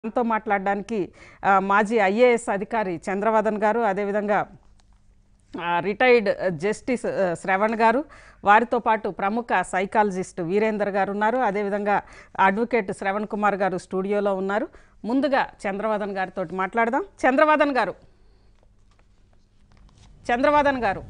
మనతో మాట్లాడడానికి ఆ, మాజీ ఐఏఎస్ అధికారి చంద్రవదన్ గారు అదేవిధంగా ఆ, రిటైర్డ్ జస్టిస్ ఆ, శ్రవణ్ గారు వారితో పాటు ప్రముఖ సైకాలజిస్ట్ వీరేందర్ గారు ఉన్నారు అదేవిధంగా అడ్వకేట్ శ్రవణ్ కుమార్ గారు స్టూడియోలో ఉన్నారు ముందుగా చంద్రవదన్ గారితో మాట్లాడదాం చంద్రవదన్ గారు చంద్రవదన్ గారు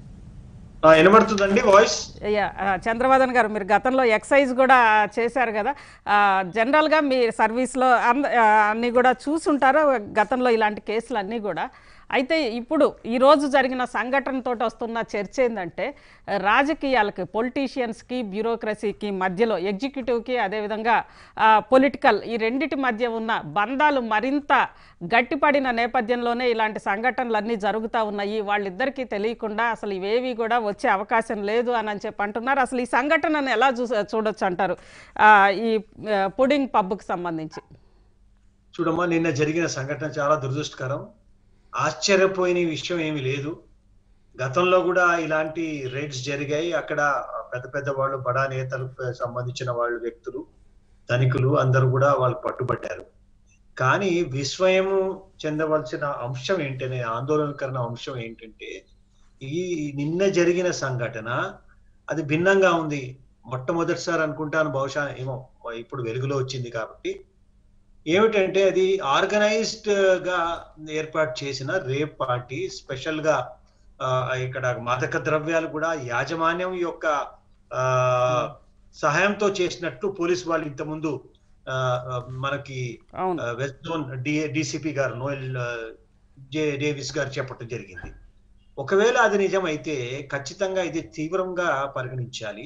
ఆ, వినబడుతుందండి వాయిస్ యా, ఆ, చంద్రవదన్ గారు మీరు గతంలో ఎక్సైజ్ కూడా చేశారు కదా ఆ, జనరల్గా మీ సర్వీస్లో అంద ఆ, అన్నీ కూడా చూసుంటారు గతంలో ఇలాంటి కేసులు అన్నీ కూడా అయితే ఇప్పుడు ఈరోజు జరిగిన సంఘటనతో వస్తున్న చర్చ ఏంటంటే రాజకీయాలకి పొలిటీషియన్స్కి బ్యూరోక్రసీకి మధ్యలో ఎగ్జిక్యూటివ్కి అదేవిధంగా పొలిటికల్ ఈ రెండిటి మధ్య ఉన్న బంధాలు మరింత గట్టిపడిన నేపథ్యంలోనే ఇలాంటి సంఘటనలు అన్నీ జరుగుతూ ఉన్నాయి వాళ్ళిద్దరికీ తెలియకుండా అసలు ఇవేవి కూడా వచ్చే అవకాశం లేదు అని అని చెప్పి అంటున్నారు అసలు ఈ సంఘటనను ఎలా చూ చూడొచ్చు అంటారు ఆ, ఈ ఆ, పుడింగ్ పబ్కి సంబంధించి చూడమ్మా నిన్న జరిగిన సంఘటన చాలా దురదృష్టకరం ఆశ్చర్యపోయిన విషయం ఏమీ లేదు గతంలో కూడా ఇలాంటి రేట్స్ జరిగాయి అక్కడ పెద్ద పెద్ద వాళ్ళు బడా నేతలకు సంబంధించిన వాళ్ళు వ్యక్తులు ధనికులు అందరూ కూడా వాళ్ళు పట్టుబట్టారు కానీ విస్మయము చెందవలసిన అంశం ఏంటనే ఆందోళనకరణ అంశం ఏంటంటే ఈ నిన్న జరిగిన సంఘటన అది భిన్నంగా ఉంది మొట్టమొదటిసారి అనుకుంటాను బహుశా ఏమో ఇప్పుడు వెలుగులో వచ్చింది కాబట్టి ఏమిటంటే అది ఆర్గనైజ్డ్ గా ఏర్పాటు చేసిన రేప్ పార్టీ స్పెషల్ గా ఆ, ఇక్కడ మాదక ద్రవ్యాలు కూడా యాజమాన్యం యొక్క ఆ సహాయంతో చేసినట్టు పోలీసు వాళ్ళు ఇంతకుముందు ఆ, ఆ, మనకి అవును వెస్ట్ జోన్ డిసిపి గారు నోయల్ ఆ, జే డేవిస్ గారు చెప్పడం జరిగింది ఒకవేళ అది నిజమైతే ఖచ్చితంగా ఇది తీవ్రంగా పరిగణించాలి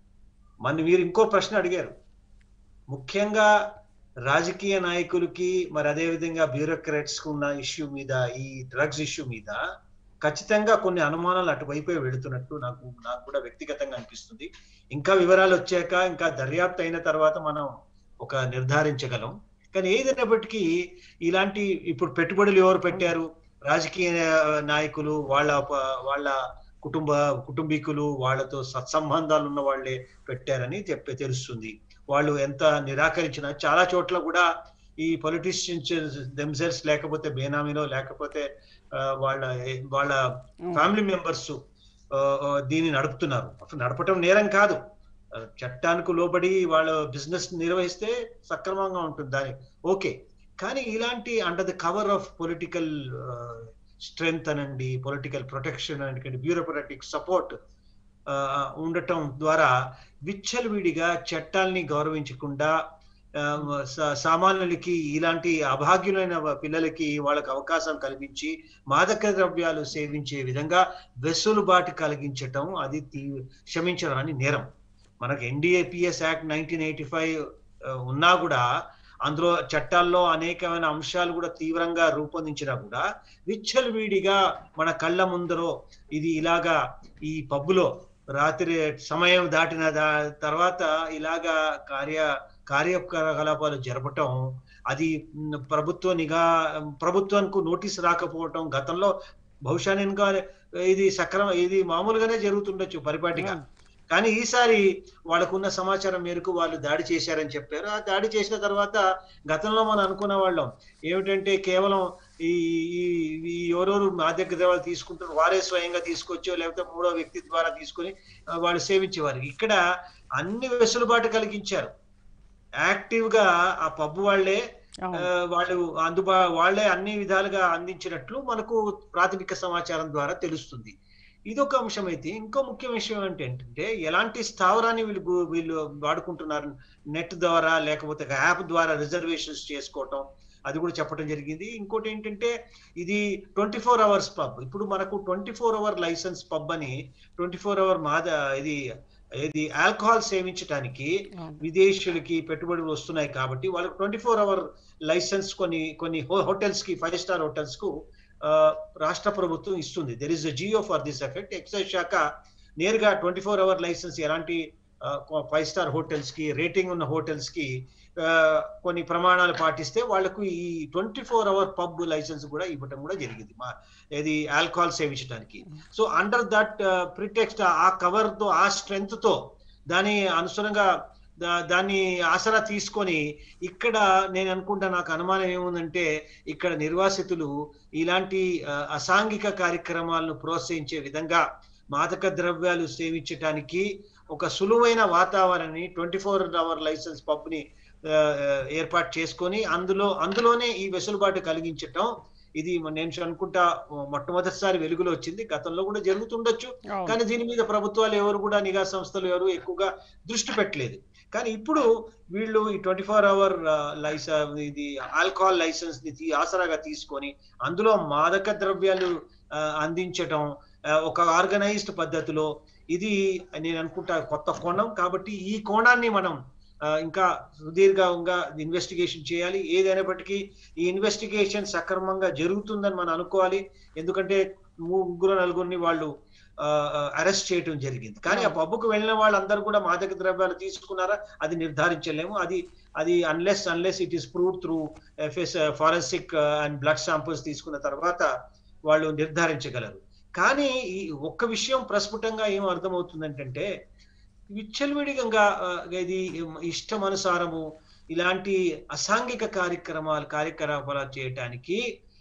మన మీరు ఇంకో ప్రశ్న అడిగారు ముఖ్యంగా రాజకీయ నాయకులకి మరి అదే విధంగా బ్యూరోక్రాట్స్ కు ఉన్న ఇష్యూ మీద ఈ డ్రగ్స్ ఇష్యూ మీద ఖచ్చితంగా కొన్ని అనుమానాలు అటువైపే వెళుతున్నట్టు నాకు నాకు కూడా వ్యక్తిగతంగా అనిపిస్తుంది ఇంకా వివరాలు వచ్చాక ఇంకా దర్యాప్తు అయిన తర్వాత మనం ఒక నిర్ధారించగలం కానీ ఏదైనప్పటికీ ఇలాంటి ఇప్పుడు పెట్టుబడులు ఎవరు పెట్టారు రాజకీయ నాయకులు వాళ్ళ ప- వాళ్ళ కుటుంబ కుటుంబీకులు వాళ్ళతో సత్సంబంధాలు ఉన్న వాళ్ళే పెట్టారని చెప్పి తెలుస్తుంది వాళ్ళు ఎంత నిరాకరించినా చాలా చోట్ల కూడా ఈ పొలిటీషియన్స్ దెమ్సెల్స్ లేకపోతే బేనామీలో లేకపోతే ఆ, వాళ్ళ వాళ్ళ ఫ్యామిలీ మెంబర్స్ దీన్ని నడుపుతున్నారు అసలు నడపటం నేరం కాదు ఆ, చట్టానికి లోబడి వాళ్ళ బిజినెస్ నిర్వహిస్తే సక్రమంగా ఉంటుంది దాని ఓకే కానీ ఇలాంటి under the cover of political strength అనండి పొలిటికల్ ప్రొటెక్షన్ అనండి బ్యూరోక్రాటిక్ సపోర్ట్ ఉండటం ద్వారా విచ్చలవిడిగా చట్టాల్ని గౌరవించకుండా ఆ, సా- సామాన్యులకి ఇలాంటి అభాగ్యులైన పిల్లలకి వాళ్ళకి అవకాశం కల్పించి మాదక ద్రవ్యాలు సేవించే విధంగా వెసులుబాటు కలిగించటం అది తీ- క్షమించరాని నేరం మనకు NDPS act nineteen eighty five ఉన్నా కూడా అందులో చట్టాల్లో అనేకమైన అంశాలు కూడా తీవ్రంగా రూపొందించినా కూడా విచ్చలవిడిగా మన కళ్ళ ముందరో ఇది ఇలాగా ఈ పబ్బులో రాత్రి సమయం దాటిన దా- తర్వాత ఇలాగా కార్య కార్యకలాపాలు జరపటం అది మ్, ప్రభుత్వ నిఘా ప్రభుత్వానికి నోటీస్ రాకపోవటం గతంలో బహుశా నేను కా- ఇది సక్రమ ఇది మామూలుగానే జరుగుతుండొచ్చు పరిపాటిగా కానీ ఈసారి వాళ్ళకున్న సమాచారం మేరకు వాళ్ళు దాడి చేశారని చెప్పారు ఆ దాడి చేసిన తర్వాత గతంలో మనం అనుకున్న వాళ్ళం ఏమిటంటే కేవలం ఈ ఈ- ఈ ఎవరెవరు మాదక ద్రవ్యాలు తీసుకుంటారు వారే స్వయంగా తీసుకొచ్చో లేకపోతే మూడో వ్యక్తి ద్వారా తీసుకొని ఆ, వాళ్ళు సేవించేవారు ఇక్కడ అన్ని వెసులుబాటు కలిగించారు యాక్టివ్ గా ఆ పబ్ వాళ్ళే ఆ, అవును వాళ్ళు అందుబా వాళ్ళే అన్ని విధాలుగా అందించినట్లు మనకు ప్రాథమిక సమాచారం ద్వారా తెలుస్తుంది ఇదొక అంశం అయితే ఇంకో ముఖ్య విషయం ఏంటంటే ఎలాంటి స్థావరాన్ని వీళ్ళు గు- వీళ్ళు వాడుకుంటున్నారు నెట్ ద్వారా లేకపోతే యాప్ ద్వారా రిజర్వేషన్స్ చేసుకోవటం అది కూడా చెప్పడం జరిగింది ఇంకోటి ఏంటంటే ఇది ట్వంటీ ఫోర్ అవర్స్ పబ్ ఇప్పుడు మనకు twenty four hour licence pub అని ట్వంటీ ఫోర్ అవర్ మాద ఇది ఇది ఆల్కహాల్ సేవించడానికి అవును. విదేశీయులకి పెట్టుబడులు వస్తున్నాయి కాబట్టి వాళ్ళకి ట్వంటీ ఫోర్ అవర్ లైసెన్స్ కొన్ని కొన్ని హోటల్స్ కి ఫైవ్ స్టార్ హోటల్స్ కు ఆ, రాష్ట్ర ప్రభుత్వం ఇస్తుంది there is GO for this effect excise శాఖ నేరుగా ట్వంటీ ఫోర్ అవర్ లైసెన్స్ ఎలాంటి ఫైవ్ స్టార్ హోటల్స్ కి రేటింగ్ ఉన్న హోటల్స్ కి ఆ, కొన్ని ప్రమాణాలు పాటిస్తే వాళ్లకు ఈ ట్వంటీ ఫోర్ అవర్ పబ్ లైసెన్స్ కూడా ఇవ్వటం కూడా జరిగింది మా ఇది ఆల్కహాల్ సేవించడానికి సో అండర్ దట్ ప్రిటెక్స్ట్ ఆ కవర్ తో ఆ స్ట్రెంగ్త్ తో దాని అనుసరంగా దా- దాన్ని ఆసరా తీసుకొని ఇక్కడ నేను అనుకుంటా నాకు అనుమానం ఏముందంటే ఇక్కడ నిర్వాసితులు ఇలాంటి ఆ, అసాంఘిక కార్యక్రమాలను ప్రోత్సహించే విధంగా మాదక ద్రవ్యాలు సేవించటానికి ఒక సులువైన వాతావరణాన్ని ట్వంటీ ఫోర్ అవర్ లైసెన్స్ పబ్ని ఆ, ఆ, ఏర్పాటు చేసుకొని అందులో అందులోనే ఈ వెసులుబాటు కలిగించటం ఇది మ- నేను అనుకుంటా మొట్టమొదటిసారి వెలుగులో వచ్చింది గతంలో కూడా జరుగుతుండొచ్చు అవును. కానీ దీని మీద ప్రభుత్వాలు ఎవరు కూడా నిఘా సంస్థలు ఎవరు ఎక్కువగా దృష్టి పెట్టలేదు కానీ ఇప్పుడు వీళ్ళు ఈ ట్వంటీ ఫోర్ అవర్ లైసెన్స్ ఇది ఆల్కహాల్ లైసెన్స్ ని తీ- ఆసరాగా తీసుకొని అందులో మాదక ద్రవ్యాలు ఆ, అందించటం ఆ, ఒక ఆర్గనైజ్డ్ పద్ధతిలో ఇది నేను అనుకుంటా కొత్త కోణం కాబట్టి ఈ కోణాన్ని మనం ఆ, ఇంకా సుదీర్ఘంగా ఇన్వెస్టిగేషన్ చేయాలి ఏదైనప్పటికీ ఈ ఇన్వెస్టిగేషన్ సక్రమంగా జరుగుతుందని మనం అనుకోవాలి ఎందుకంటే ముగ్గురు నలుగురిని వాళ్ళు అరెస్ట్ చేయడం జరిగింది కానీ ఆ పబ్బుకు వెళ్ళిన వాళ్ళందరూ కూడా మాదక ద్రవ్యాలు తీసుకున్నారా అది నిర్ధారించలేము అది అది unless unless it is prove through FS forensic and blood samples తీసుకున్న తర్వాత వాళ్ళు నిర్ధారించగలరు కానీ ఈ ఒక్క విషయం ప్రస్ఫుటంగా ఏం అర్థమవుతుందంటే విచ్చలవిడిగా ఆ, ఇది ఇష్టమనుసారము ఇలాంటి అసాంఘిక కార్యక్రమాలు కార్యకలాపాలు చేయటానికి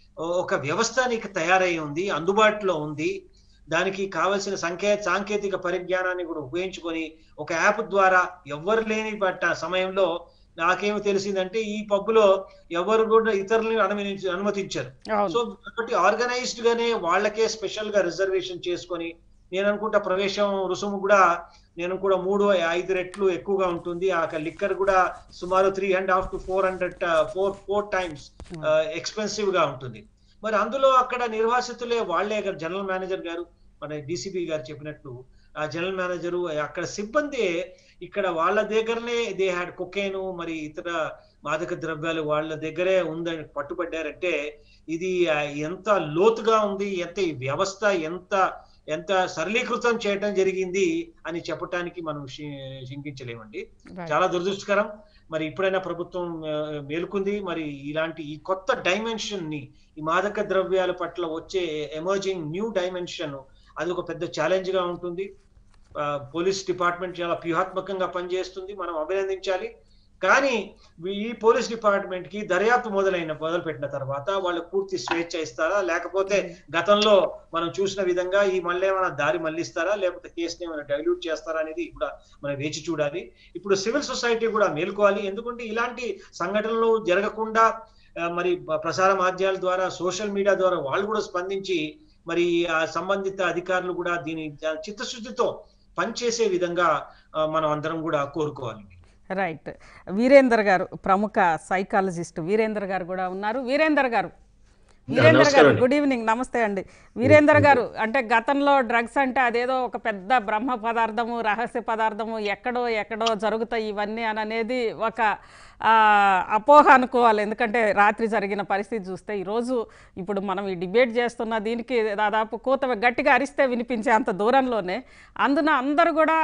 ఒక వ్యవస్థ నీకు తయారై ఉంది అందుబాటులో ఉంది దానికి కావలసిన సంకే సాంకేతిక పరిజ్ఞానాన్ని కూడా ఉపయోగించుకొని ఒక యాప్ ద్వారా ఎవ్వరు లేని పట్ట సమయంలో నాకేమి తెలిసిందంటే ఈ పబ్బులో ఎవరు కూడా ఇతరులని అనుమతి అనుమతించారు అవును సో కాబట్టి ఆర్గనైజ్డ్ గానే వాళ్ళకే స్పెషల్ గా రిజర్వేషన్ చేసుకొని నేను అనుకుంటా ప్రవేశం రుసుము కూడా నేను కూడా మూడు ఐదు రెట్లు ఎక్కువగా ఉంటుంది ఆ లిక్కర్ కూడా సుమారు three and half to four hundred four four times expensive గా ఉంటుంది మరి అందులో అక్కడ నిర్వాసితులే వాళ్ళే జనరల్ మేనేజర్ గారు మన డిసిపి గారు చెప్పినట్టు ఆ జనరల్ మేనేజరు అక్కడ సిబ్బంది ఇక్కడ వాళ్ళ దగ్గరనే దే హ్యాడ్ కొకేను మరి ఇతర మాదక ద్రవ్యాలు వాళ్ళ దగ్గరే ఉందని పట్టుబడ్డారంటే ఇది ఆ, ఎంత లోతుగా ఉంది ఎంత ఈ వ్యవస్థ ఎంత ఎంత సరళీకృతం చేయడం జరిగింది అని చెప్పటానికి మనం శి- శంకించలేమండి Right. చాలా దురదృష్టకరం మరి ఇప్పుడైనా ప్రభుత్వం ఆ, మేలుకుంది మరి ఇలాంటి ఈ కొత్త డైమెన్షన్ ని ఈ మాదక ద్రవ్యాల పట్ల వచ్చే ఎమర్జింగ్ న్యూ డైమెన్షన్ అది ఒక పెద్ద ఛాలెంజ్ గా ఉంటుంది ఆ, పోలీస్ డిపార్ట్మెంట్ చాలా వ్యూహాత్మకంగా పనిచేస్తుంది మనం అభినందించాలి కానీ ఈ పోలీస్ డిపార్ట్మెంట్ కి దర్యాప్తు మొదలైన మొదలుపెట్టిన తర్వాత వాళ్ళు పూర్తి స్వేచ్ఛ ఇస్తారా లేకపోతే గతంలో మనం చూసిన విధంగా ఈ మళ్ళీ ఏమైనా దారి మళ్ళిస్తారా లేకపోతే కేసుని ఏమైనా డైల్యూట్ చేస్తారా అనేది కూడా మనం వేచి చూడాలి ఇప్పుడు సివిల్ సొసైటీ కూడా మేల్కోవాలి ఎందుకంటే ఇలాంటి సంఘటనలు జరగకుండా ఆ, మరి ప- ప్రసార మాధ్యమాల ద్వారా సోషల్ మీడియా ద్వారా వాళ్ళు కూడా స్పందించి మరి ఆ సంబంధిత అధికారులు కూడా దీని చ- చిత్తశుద్ధితో పనిచేసే విధంగా ఆ, మనం అందరం కూడా కోరుకోవాలి రైట్ వీరేందర్ గారు ప్రముఖ సైకాలజిస్ట్ వీరేందర్ గారు కూడా ఉన్నారు వీరేందర్ గారు వీరేందర్ గారు నమస్కారం అండి. గుడ్ ఈవినింగ్ నమస్తే అండి వీరేందర్ గారు అంటే గతంలో డ్రగ్స్ అంటే అదేదో ఒక పెద్ద బ్రహ్మ పదార్థము రహస్య పదార్థము ఎక్కడో ఎక్కడో జరుగుతాయి ఇవన్నీ అని అనేది ఒక ఆ, అపోహ అనుకోవాలి ఎందుకంటే రాత్రి జరిగిన పరిస్థితి చూస్తే ఈరోజు ఇప్పుడు మనం ఈ డిబేట్ చేస్తున్న దీనికి దాదాపు కోత గట్టిగా అరిస్తే వినిపించే అంత దూరంలోనే అందున అందరూ కూడా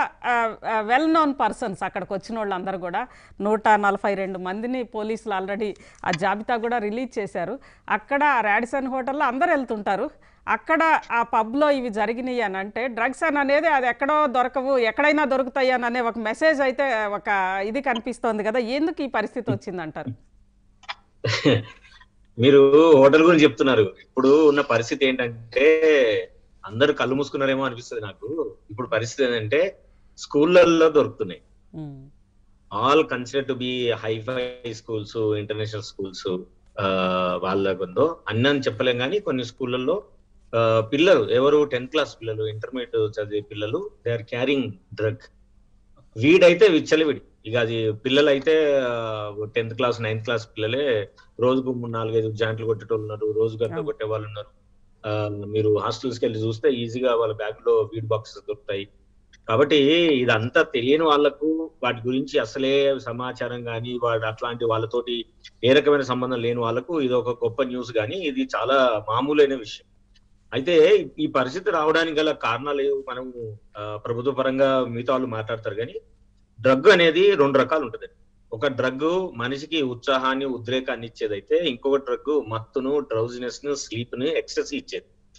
వెల్ నోన్ పర్సన్స్ అక్కడికి వచ్చిన వాళ్ళు అందరూ కూడా నూట నలభై రెండు మందిని పోలీసులు ఆల్రెడీ ఆ జాబితా కూడా రిలీజ్ చేశారు అక్కడ రాడిసన్ హోటల్లో అందరు వెళ్తుంటారు అక్కడ ఆ పబ్లో ఇవి జరిగినాయి అని అంటే డ్రగ్స్ అని అనేది అది ఎక్కడో దొరకవు ఎక్కడైనా దొరుకుతాయి అని అనే ఒక మెసేజ్ అయితే ఒక ఇది కనిపిస్తోంది కదా ఎందుకు ఈ పరిస్థితి వచ్చిందంటారు మీరు హోటల్ గురించి చెప్తున్నారు ఇప్పుడు ఉన్న పరిస్థితి ఏంటంటే అందరు కళ్ళు మూసుకున్నారేమో అనిపిస్తుంది నాకు ఇప్పుడు పరిస్థితి ఏంటంటే స్కూళ్ళల్లో దొరుకుతున్నాయి um, all consider to be hifi schools international schools వాళ్ళకుందో అన్ని అని చెప్పలేం కానీ కొన్ని స్కూళ్ళల్లో ఆ, పిల్లలు ఎవరు టెన్త్ క్లాస్ పిల్లలు ఇంటర్మీడియట్ చదివే పిల్లలు దే ఆర్ క్యారింగ్ డ్రగ్ వీడైతే విచ్చలవిడి ఇక అది పిల్లలు అయితే టెన్త్ క్లాస్ నైన్త్ క్లాస్ పిల్లలే రోజుకు మూడు నాలుగైదు జాయింట్లు కొట్టేటోళ్ళు ఉన్నారు రోజుకు అంతా అవును. కొట్టే వాళ్ళు ఉన్నారు ఆ, మీరు హాస్టల్స్కి వెళ్ళి చూస్తే ఈజీగా వాళ్ళ బ్యాగ్ లో వీడ్ బాక్సెస్ దొరుకుతాయి కాబట్టి ఇదంతా తెలియని వాళ్ళకు వాటి గురించి అసలే సమాచారం కానీ వాడు అట్లాంటి వాళ్ళతోటి ఏ రకమైన సంబంధం లేని వాళ్ళకు ఇది ఒక గొప్ప న్యూస్ కానీ ఇది చాలా మామూలైన విషయం అయితే ఈ పరిస్థితి రావడానికి గల కారణాలు మనం ఆ, ప్రభుత్వ పరంగా మిగతా వాళ్ళు మాట్లాడతారు కానీ డ్రగ్ అనేది రెండు రకాలు ఉంటుంది ఒక డ్రగ్ మనిషికి ఉత్సాహాన్ని ఉద్రేకాన్ని ఇచ్చేదైతే ఇంకొక డ్రగ్ మత్తును డ్రౌజినెస్ ను స్లీప్ ని ఎక్సెస్ ఇచ్చేది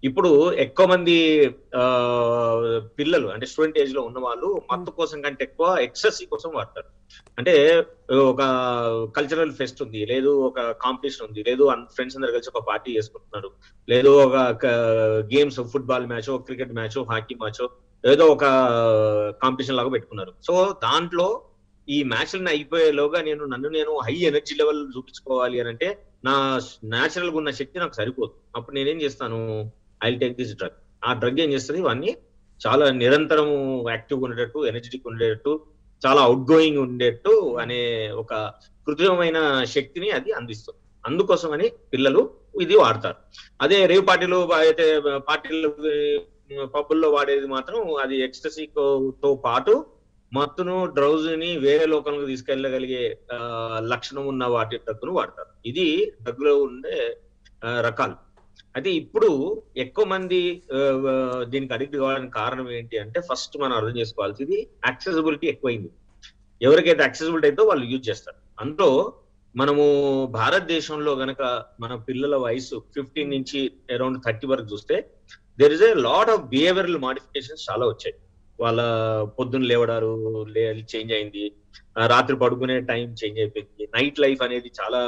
ఇప్పుడు ఎక్కువ మంది ఆ, పిల్లలు అంటే స్టూడెంట్ ఏజ్ లో ఉన్న వాళ్ళు మత్తు కోసం కంటే ఎక్కువ ఎక్సెస్ కోసం వాడతారు అంటే ఒక కల్చరల్ ఫెస్ట్ ఉంది లేదు ఒక కాంపిటీషన్ ఉంది లేదు ఫ్రెండ్స్ అందరు కలిసి ఒక పార్టీ చేసుకుంటున్నారు లేదు ఒక games football match cricket match hockey match ఏదో ఒక కాంపిటీషన్ లాగా పెట్టుకున్నారు సో దాంట్లో ఈ మ్యాచ్లను అయిపోయేలోగా నేను నన్ను నేను హై ఎనర్జీ లెవెల్ చూపించుకోవాలి అని అంటే నా న్యాచురల్ గా ఉన్న శక్తి నాకు సరిపోదు అప్పుడు నేనేం చేస్తాను ఐ టేక్ దిస్ డ్రగ్ ఆ డ్రగ్ ఏం చేస్తుంది ఇవన్నీ చాలా నిరంతరం యాక్టివ్ ఉండేటట్టు ఎనర్జెటిక్ ఉండేటట్టు చాలా అవుట్ గోయింగ్ ఉండేట్టు అనే ఒక కృత్రిమమైన శక్తిని అది అందిస్తుంది అందుకోసమని పిల్లలు ఇది వాడతారు అదే రేవ్ పార్టీలు అయితే పార్టీలు పబ్బుల్లో వాడేది మాత్రం అది ఎక్స్టసీతో పాటు మత్తును డ్రౌజ్ని వేరే లోకంలోకి తీసుకెళ్ళగలిగే ఆ, లక్షణం ఉన్న వాటి డ్రగ్ను వాడతారు ఇది డ్రగ్లో ఉండే ఆ, రకాలు అయితే ఇప్పుడు ఎక్కువ మంది ఆ, ఆ, దీనికి అడిక్ట్ కావడానికి కారణం ఏంటి అంటే ఫస్ట్ మనం అర్థం చేసుకోవాల్సింది యాక్సెసిబిలిటీ ఎక్కువైంది ఎవరికైతే యాక్సెసిబిలిటీ అయితే వాళ్ళు యూజ్ చేస్తారు అందులో మనము భారతదేశంలో గనక మన పిల్లల వయసు ఫిఫ్టీన్ నుంచి అరౌండ్ థర్టీ వరకు చూస్తే there is a lot of behavioural modifications చాలా వచ్చాయి వాళ్ళ పొద్దున్న లేవడారు లే చేంజ్ అయింది ఆ, రాత్రి పడుకునే టైం చేంజ్ అయిపోయింది నైట్ లైఫ్ అనేది చాలా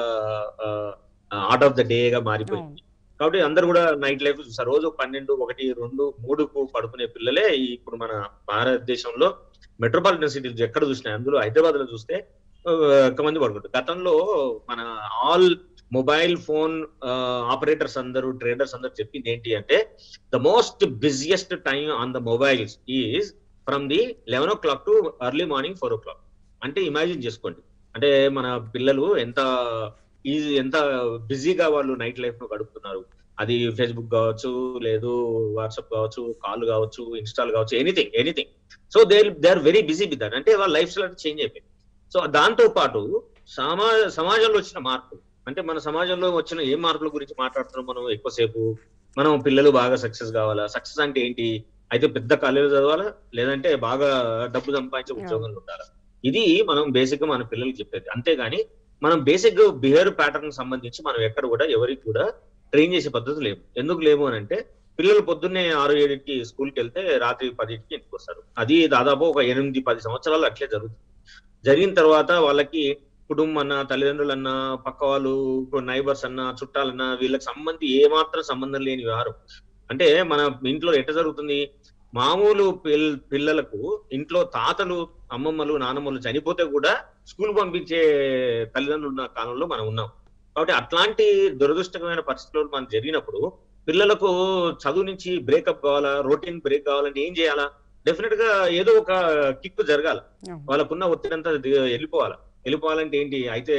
ఆర్ట్ ఆఫ్ ద డే గా మారిపోయింది కాబట్టి అందరు కూడా నైట్ లైఫ్ చూస్తారు రోజు పన్నెండు ఒకటి రెండు మూడుకు పడుకునే పిల్లలే ఈ ఇప్పుడు మన భారతదేశంలో మెట్రోపాలిటన్ సిటీలు ఎక్కడ చూసినా అందులో హైదరాబాద్ లో చూస్తే ఆ, ఎక్కువ మంది పడుకుంటారు గతంలో మన ఆల్ మొబైల్ ఫోన్ ఆపరేటర్స్ అందరూ ట్రేడర్స్ అందరూ చెప్పింది ఏంటి అంటే the most busiest time on the mobiles is from the eleven o'clock to early morning four o'clock అంటే ఇమాజిన్ చేసుకోండి అంటే మన పిల్లలు ఎంత ఈజీ ఎంత బిజీగా వాళ్ళు నైట్ లైఫ్ ను గడుపుతున్నారు అది ఫేస్బుక్ కావచ్చు లేదు వాట్సాప్ కావచ్చు కాల్ కావచ్చు ఇన్స్టాల్ కావచ్చు anything anything so they they are very busy with that అంటే వాళ్ళ లైఫ్ స్టైల్ చేంజ్ అయిపోయింది సో దాంతో పాటు సమా సమాజంలో వచ్చిన మార్పు అంటే మన సమాజంలో వచ్చిన ఏ మార్పుల గురించి మాట్లాడుతున్నాం మనం ఎక్కువసేపు మనం పిల్లలు బాగా సక్సెస్ కావాలా సక్సెస్ అంటే ఏంటి అయితే పెద్ద కాలేజీలో చదవాలా లేదంటే బాగా డబ్బు సంపాదించే ఉద్యోగంలో ఉండాలా ఇది మనం బేసిక్ గా మన పిల్లలకి చెప్పేది అంతేగాని మనం బేసిక్ బిహేవియర్ ప్యాటర్న్ సంబంధించి మనం ఎక్కడ కూడా ఎవరికి కూడా ట్రైన్ చేసే పద్ధతి లేవు ఎందుకు లేవు అని అంటే పిల్లలు పొద్దున్నే ఆరు ఏడింటికి స్కూల్కి వెళ్తే రాత్రి పదింటికి ఇంటికి వస్తారు అది దాదాపు ఒక ఎనిమిది పది సంవత్సరాలు అట్లే జరుగుతుంది జరిగిన తర్వాత వాళ్ళకి కుటుంబం అన్న తల్లిదండ్రులు అన్న పక్క వాళ్ళు నైబర్స్ అన్న చుట్టాలన్నా వీళ్ళకి సంబంధి ఏమాత్రం సంబంధం లేని వ్యవహారం అంటే మన ఇంట్లో ఎట్ట జరుగుతుంది మామూలు పిల్ పిల్లలకు ఇంట్లో తాతలు అమ్మమ్మలు నానమ్మలు చనిపోతే కూడా స్కూల్ పంపించే తల్లిదండ్రులు ఉన్న కాలంలో మనం ఉన్నాం కాబట్టి అట్లాంటి దురదృష్టకరమైన పరిస్థితులు మనం జరిగినప్పుడు పిల్లలకు చదువు నుంచి బ్రేకప్ కావాలా రొటీన్ బ్రేక్ కావాలంటే ఏం చేయాలా డెఫినెట్ గా ఏదో ఒక కిక్ జరగాలి వాళ్ళకున్న ఒత్తిడి అంతా ది- వెళ్ళిపోవాలి వెళ్ళిపోవాలంటే ఏంటి అయితే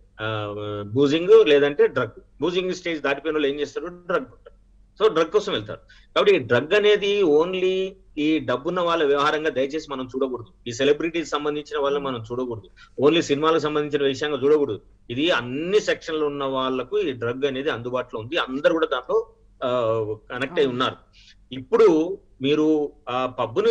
బూజింగ్ లేదంటే డ్రగ్ బూజింగ్ స్టేజ్ దాటిపోయిన వాళ్ళు ఏం చేస్తారు డ్రగ్ సో డ్రగ్ కోసం వెళ్తారు కాబట్టి డ్రగ్ అనేది ఓన్లీ ఈ డబ్బున్న వాళ్ళ వ్యవహారంగా దయచేసి మనం చూడకూడదు ఈ సెలబ్రిటీకి సంబంధించిన వాళ్ళని మనం చూడకూడదు ఓన్లీ సినిమాలకు సంబంధించిన విషయంగా చూడకూడదు ఇది అన్ని సెక్షన్లు ఉన్న వాళ్ళకు ఈ డ్రగ్ అనేది అందుబాటులో ఉంది అందరు కూడా దాంట్లో కనెక్ట్ అయి ఉన్నారు ఇప్పుడు మీరు ఆ పబ్బును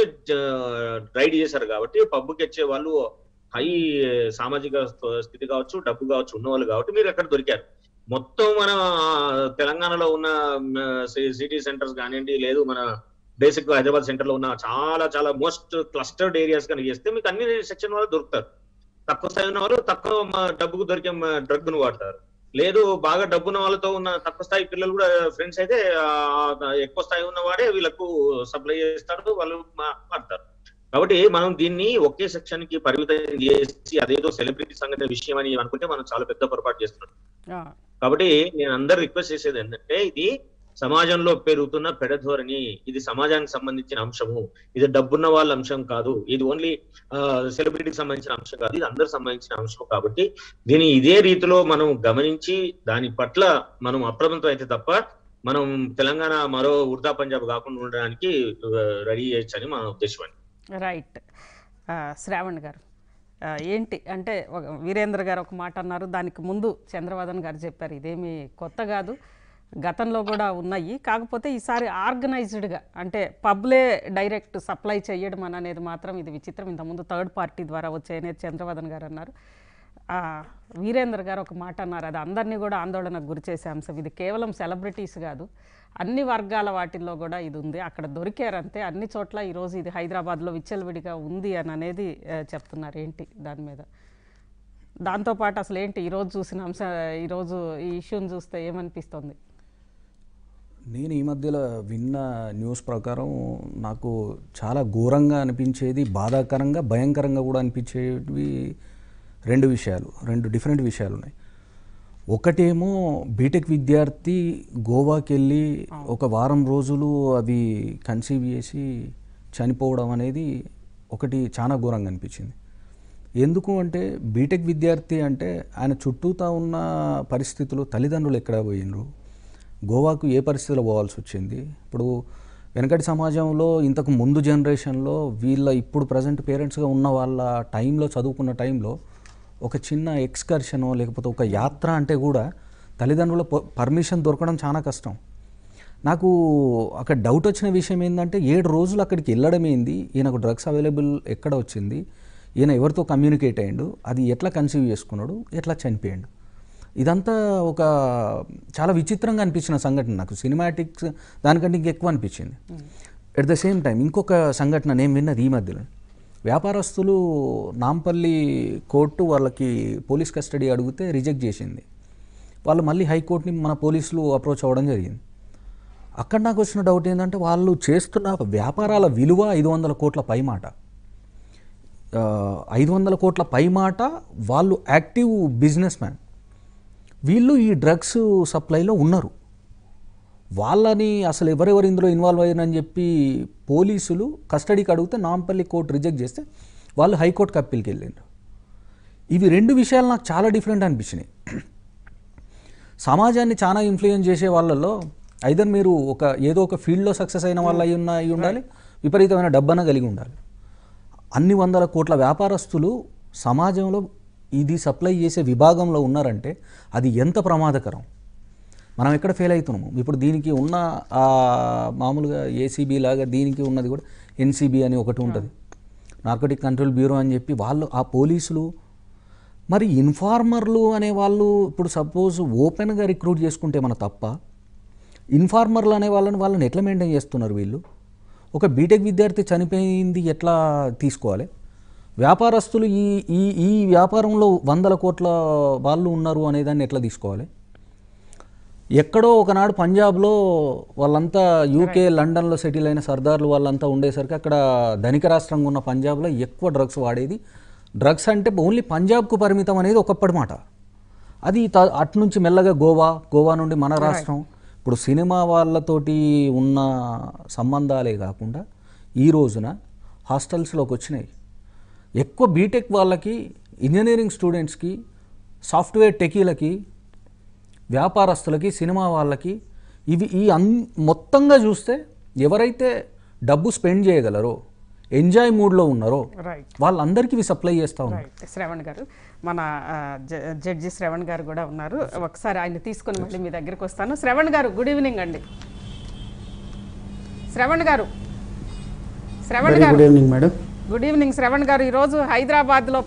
రైడ్ చేశారు కాబట్టి పబ్బుకి వచ్చే వాళ్ళు హై సామాజిక స్థితి కావచ్చు డబ్బు కావచ్చు ఉన్న వాళ్ళు కాబట్టి మీరు ఎక్కడ దొరికారు మొత్తం మన తెలంగాణలో ఉన్న సిటీ సెంటర్స్ కానివ్వండి లేదు మన బేసిక్ హైదరాబాద్ సెంటర్ లో ఉన్న చాలా చాలా మోస్ట్ క్లస్టర్డ్ ఏరియాస్ కనుక చేస్తే మీకు అన్ని సెక్షన్ వాళ్ళు దొరుకుతారు తక్కువ స్థాయి ఉన్న వాళ్ళు తక్కువ మ- డబ్బుకు దొరికే డ్రగ్ ను వాడతారు లేదు బాగా డబ్బున్న వాళ్ళతో ఉన్న తక్కువ స్థాయి పిల్లలు కూడా ఫ్రెండ్స్ అయితే ఆ, ఎక్కువ స్థాయి ఉన్న వాడే వీళ్ళకు సప్లై చేస్తాడు వాళ్ళు మా- వాడతారు కాబట్టి మనం దీన్ని ఒకే సెక్షన్ కి పరిమితం చేసి అదేదో సెలబ్రిటీ సంగతి విషయం అని అనుకుంటే మనం చాలా పెద్ద పొరపాటు చేస్తున్నాం కాబట్టి నేను అందరు రిక్వెస్ట్ చేసేది ఏంటంటే ఇది సమాజంలో పెరుగుతున్న పెడధోరణి ఇది సమాజానికి సంబంధించిన అంశము ఇది డబ్బున్న వాళ్ళ అంశం కాదు ఇది ఓన్లీ సెలబ్రిటీకి సంబంధించిన అంశం కాదు ఇది అందరికి సంబంధించిన అంశం కాబట్టి దీన్ని ఇదే రీతిలో మనం గమనించి దాని పట్ల మనం అప్రమత్తం అయితే తప్ప మనం తెలంగాణ మరో ఉర్దా పంజాబ్ కాకుండా ఉండడానికి రెడీ చేయొచ్చని మన ఉద్దేశం అండి రైట్ ఆ, శ్రావణ్ గారు ఆ, ఏంటి అంటే ఒక వీరేంద్ర గారు ఒక మాట అన్నారు దానికి ముందు చంద్రవదన్ గారు చెప్పారు ఇదేమి కొత్త కాదు గతంలో కూడా ఉన్నాయి కాకపోతే ఈసారి ఆర్గనైజ్డ్గా అంటే పబ్లే డైరెక్ట్ సప్లై చేయడం అని అనేది మాత్రం ఇది విచిత్రం ఇంతకుముందు థర్డ్ పార్టీ ద్వారా వచ్చాయనేది చంద్రవదన్ గారు అన్నారు ఆ, వీరేంద్ర గారు ఒక మాట అన్నారు అది అందరినీ కూడా ఆందోళనకు గురి చేసే అంశం ఇది కేవలం సెలబ్రిటీస్ కాదు అన్ని వర్గాల వాటిల్లో కూడా ఇది ఉంది అక్కడ దొరికారంతే అన్ని చోట్ల ఈరోజు ఇది హైదరాబాద్లో విచ్చలవిడిగా ఉంది అని అనేది ఆ, చెప్తున్నారు ఏంటి దాని మీద దాంతోపాటు అసలు ఏంటి ఈరోజు చూసిన అంశ ఈరోజు ఈ ఇష్యూని చూస్తే ఏమనిపిస్తుంది నేను ఈ మధ్యలో విన్న న్యూస్ ప్రకారం నాకు చాలా ఘోరంగా అనిపించేది బాధాకరంగా భయంకరంగా కూడా అనిపించేవి రెండు విషయాలు రెండు డిఫరెంట్ విషయాలు ఉన్నాయి ఒకటేమో బీటెక్ విద్యార్థి గోవాకి వెళ్ళి ఒక వారం రోజులు అది కన్సీవ్ చేసి చనిపోవడం అనేది ఒకటి చాలా ఘోరంగా అనిపించింది ఎందుకు అంటే బీటెక్ విద్యార్థి అంటే ఆయన చుట్టూతా ఉన్న పరిస్థితులు తల్లిదండ్రులు ఎక్కడ పోయినరు గోవాకు ఏ పరిస్థితిలో పోవాల్సి వచ్చింది ఇప్పుడు వెనకటి సమాజంలో ఇంతకు ముందు జనరేషన్లో వీళ్ళ ఇప్పుడు ప్రజెంట్ పేరెంట్స్గా ఉన్న వాళ్ళ టైంలో చదువుకున్న టైంలో ఒక చిన్న ఎక్స్కర్షనో లేకపోతే ఒక యాత్ర అంటే కూడా తల్లిదండ్రుల పర్మిషన్ దొరకడం చాలా కష్టం నాకు అక్కడ డౌట్ వచ్చిన విషయం ఏంటంటే ఏడు రోజులు అక్కడికి వెళ్ళడం ఏంది ఈయనకు డ్రగ్స్ అవైలబుల్ ఎక్కడ వచ్చింది ఈయన ఎవరితో కమ్యూనికేట్ అయ్యిండు అది ఎట్లా కన్సీవ్ చేసుకున్నాడు ఎట్లా చనిపోయాడు ఇదంతా ఒక చాలా విచిత్రంగా అనిపించిన సంఘటన నాకు సినిమాటిక్స్ దానికంటే ఇంకెక్కువ అనిపించింది ఎట్ ద సేమ్ టైం ఇంకొక సంఘటన నేను విన్నది ఈ మధ్యలో వ్యాపారస్తులు నాంపల్లి కోర్టు వాళ్ళకి పోలీస్ కస్టడీ అడిగితే రిజెక్ట్ చేసింది వాళ్ళు మళ్ళీ హైకోర్టుని మన పోలీసులు అప్రోచ్ అవ్వడం జరిగింది అక్కడ నాకు వచ్చిన డౌట్ ఏంటంటే వాళ్ళు చేస్తున్న వ్యాపారాల విలువ ఐదు వందల కోట్ల పై మాట ఐదు వందల కోట్ల పై మాట వాళ్ళు యాక్టివ్ బిజినెస్ మ్యాన్ వీళ్ళు ఈ డ్రగ్స్ సప్లైలో ఉన్నారు వాళ్ళని అసలు ఎవరెవరు ఇందులో ఇన్వాల్వ్ అయ్యారని చెప్పి పోలీసులు కస్టడీకి అడిగితే నాంపల్లి కోర్టు రిజెక్ట్ చేస్తే వాళ్ళు హైకోర్టుకి అప్పీల్కి వెళ్ళారు ఇవి రెండు విషయాలు నాకు చాలా డిఫరెంట్ అనిపించినాయి సమాజాన్ని చాలా ఇన్ఫ్లుయెన్స్ చేసే వాళ్ళలో ఐదర్ మీరు ఒక ఏదో ఒక ఫీల్డ్లో సక్సెస్ అయిన వాళ్ళు అయి ఉన్న అయి ఉండాలి విపరీతమైన డబ్బన కలిగి ఉండాలి అన్ని వందల కోట్ల వ్యాపారస్తులు సమాజంలో ఇది సప్లై చేసే విభాగంలో ఉన్నారంటే అది ఎంత ప్రమాదకరం మనం ఎక్కడ ఫెయిల్ అవుతున్నాము ఇప్పుడు దీనికి ఉన్న ఆ మామూలుగా ఏసీబీ లాగా దీనికి ఉన్నది కూడా ఎన్సీబీ అని ఒకటి ఉంటుంది నార్కోటిక్ కంట్రోల్ బ్యూరో అని చెప్పి వాళ్ళు ఆ పోలీసులు మరి ఇన్ఫార్మర్లు అనే వాళ్ళు ఇప్పుడు సపోజ్ ఓపెన్గా రిక్రూట్ చేసుకుంటే మన తప్ప ఇన్ఫార్మర్లు అనే వాళ్ళని వాళ్ళని ఎట్లా మెయింటైన్ చేస్తున్నారు వీళ్ళు ఒక బీటెక్ విద్యార్థి చనిపోయింది ఎట్లా తీసుకోవాలి వ్యాపారస్తులు ఈ ఈ ఈ వ్యాపారంలో వందల కోట్ల వాళ్ళు ఉన్నారు అనేదాన్ని ఎట్లా తీసుకోవాలి ఎక్కడో ఒకనాడు పంజాబ్లో వాళ్ళంతా యూకే లండన్లో సెటిల్ అయిన సర్దార్లు వాళ్ళంతా ఉండేసరికి అక్కడ ధనిక రాష్ట్రంగా ఉన్న పంజాబ్లో ఎక్కువ డ్రగ్స్ వాడేది డ్రగ్స్ అంటే ఓన్లీ పంజాబ్కు పరిమితం అనేది ఒకప్పటి మాట అది త- అటు నుంచి మెల్లగా గోవా గోవా నుండి మన రాష్ట్రం ఇప్పుడు సినిమా వాళ్ళతోటి ఉన్న సంబంధాలే కాకుండా ఈ రోజున హాస్టల్స్లోకి వచ్చినాయి ఎక్కువ బీటెక్ వాళ్ళకి ఇంజనీరింగ్ స్టూడెంట్స్కి సాఫ్ట్వేర్ టెకీలకి వ్యాపారస్తులకి సినిమా వాళ్ళకి ఇవి ఈ అన్ మొత్తంగా చూస్తే ఎవరైతే డబ్బు స్పెండ్ చేయగలరో ఎంజాయ్ మూడ్లో ఉన్నారో రైట్ వాళ్ళందరికీ ఇవి సప్లై చేస్తూ ఉన్నారు రైట్ శ్రవణ్ గారు మన ఆ, జ- జడ్జి శ్రవణ్ గారు కూడా ఉన్నారు ఒకసారి ఆయన తీసుకొని మళ్ళీ మీ దగ్గరికి వస్తాను శ్రవణ్ గారు గుడ్ ఈవినింగ్ అండి Shravan garu Shravan very garu good evening madam good evening Shravan garu ఈరోజు హైదరాబాద్లో